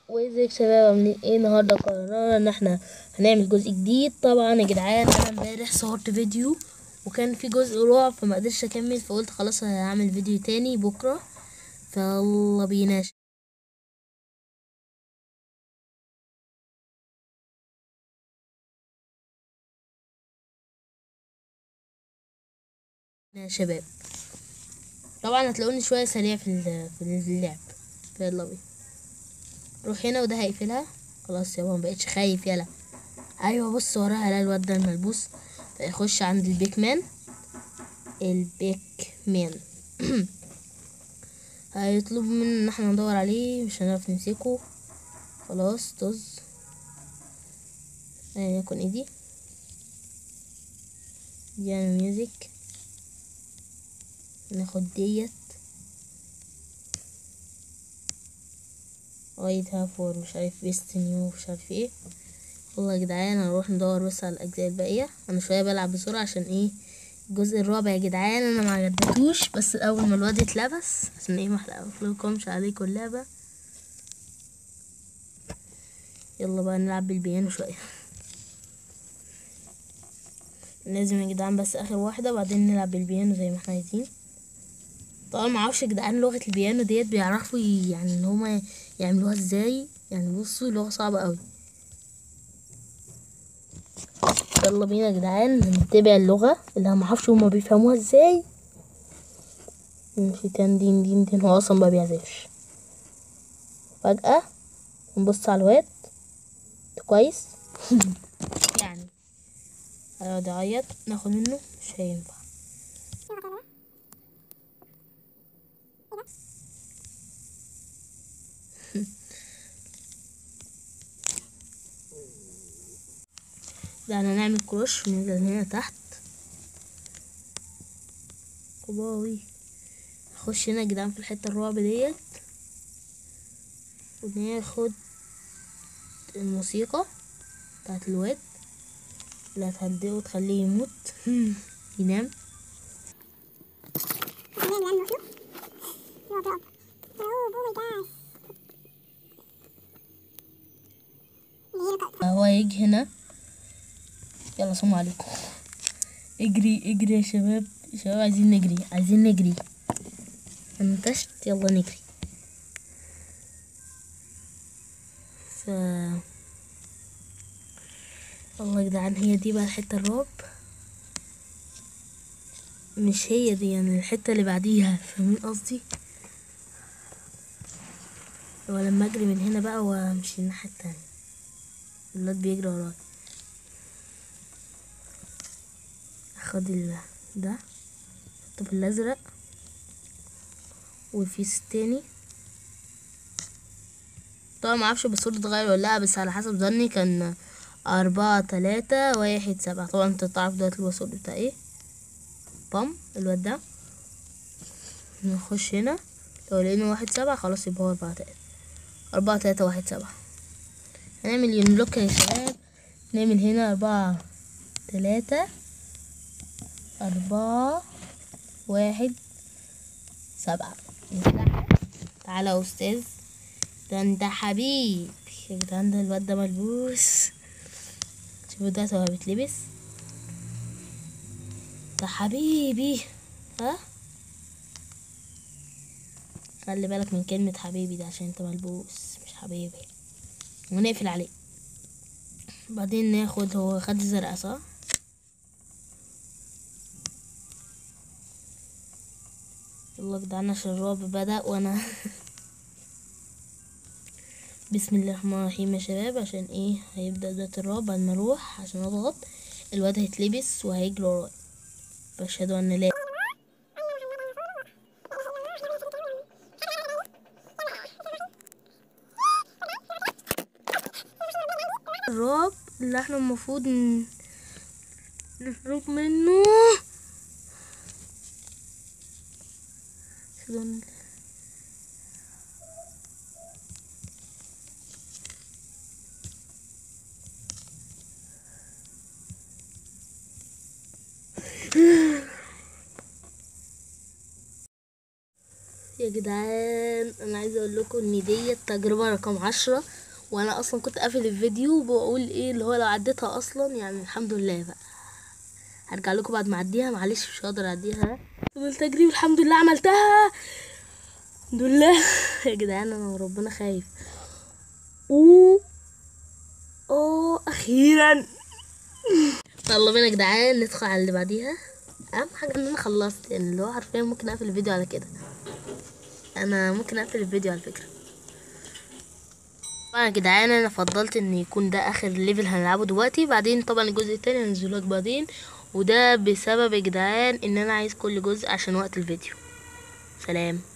وازيك شباب عاملين ايه النهارده قررنا ان احنا هنعمل جزء جديد طبعا يا جدعان انا امبارح صورت فيديو وكان في جزء رعب فما قدرتش اكمل فقلت خلاص هعمل فيديو تاني بكره فيلا بينا يا شباب طبعا هتلاقوني شويه سريع في ال- في اللعب فيلا بينا روح هنا وده هيقفلها خلاص يابا مبقتش خايف يلا ايوه بص وراها لا الواد ده الملبوس فيخش عند البيك مان البيك مان هيطلب مننا ان احنا ندور عليه مش هنعرف نمسكه خلاص طز ايا يكن ايدي يعني ميوزك ناخد ديت وايد هافور مش عارف بيست نيو مش عارف ايه والله يا جدعان هنروح ندور بس على الاجزاء الباقيه انا شويه بلعب بسرعه عشان ايه الجزء الرابع يا جدعان انا ما عجبتوش بس الاول ما الواد اتلبس عشان ايه ما احرقلكمش عليكم اللعبه يلا بقى نلعب بالبيانو شويه لازم يا جدعان بس اخر واحده بعدين نلعب بالبيانو زي ما احنا عايزين طبعا ما اعرفش يا جدعان لغه البيانو ديت بيعرفوا ي- يعني ان هما يعملوها ازاي يعني بصوا لغه صعبه قوي يلا بينا يا جدعان نتبع اللغه اللي انا ما اعرفش هما بيفهموها ازاي نمشي تان دين دين دين هو اصلا ما بيعزفش فجاه نبص على الواد ده كويس يعني هيقعد يعيط ناخد منه مش هينفع ده انا نعمل كروش وننزل هنا تحت قباوي نخش هنا يا جدعان في الحتة الرعب ديت وناخد الموسيقى بتاعت الواد اللي هتهدئه وتخليه يموت ينام هو يجي هنا يلا سلام عليكم اجري اجري يا شباب يا شباب عايزين نجري عايزين نجري انتشت يلا نجري ف والله يا جدعان هي دي بقى الحتة الرعب مش هي دي يعني الحتة اللي بعديها فاهمين قصدي ولما اجري من هنا بقى وامشي الناحية التانية الواد بيجري ورايا اخد ال ده احطه في الازرق والفيس التاني طبعا معرفش الباسورد اتغير ولا لا بس على حسب ظني كان أربعة تلاتة واحد سبعة طبعا انت تعرف دلوقتي الباسورد بتاع ايه بام الواد ده نخش هنا لو لقينا واحد سبعة خلاص يبقى هو أربعة تلاتة أربعة تلاتة واحد سبعة هنعمل يونلوك يا شباب نعمل هنا أربعة تلاتة أربعة واحد سبعة نفتح. تعالى يا أستاذ ده انت حبيب يا جدعان ده الواد ده ملبوس شوفوا ده هو بيتلبس ده حبيبي ها خلي بالك من كلمة حبيبي ده عشان انت ملبوس مش حبيبي ونقفل عليه بعدين ناخد هو خد الزرقاء صح يلا يا جدعان عشان الرعب بدأ وانا بسم الله الرحمن الرحيم يا شباب عشان ايه هيبدأ ذات الرعب بعد ما اروح عشان اضغط الواد هيتلبس وهيجري ورايا فاشهد ان لا الرعب اللي احنا المفروض ن- نهرب منه أشهد أن لا يا جدعان انا عايزه اقول لكم ان دي التجربه رقم عشرة وانا اصلا كنت قافل الفيديو وبقول ايه اللي هو لو عديتها اصلا يعني الحمد لله بقى هرجع لكم بعد ما اعديها معلش مش هقدر اعديها طب التجريب الحمد لله عملتها الحمد لله يا جدعان انا وربنا خايف اوه اوه اخيرا يلا بينا يا جدعان ندخل على اللي بعديها اهم حاجه ان انا خلصت يعني اللي هو حرفيا ممكن اقفل الفيديو على كده انا ممكن اقفل الفيديو على فكره طبعا يا جدعان انا فضلت ان يكون ده اخر ليفل هنلعبه دلوقتي بعدين طبعا الجزء التاني هنزله لك بعدين وده بسبب يا جدعان ان انا عايز كل جزء عشان وقت الفيديو سلام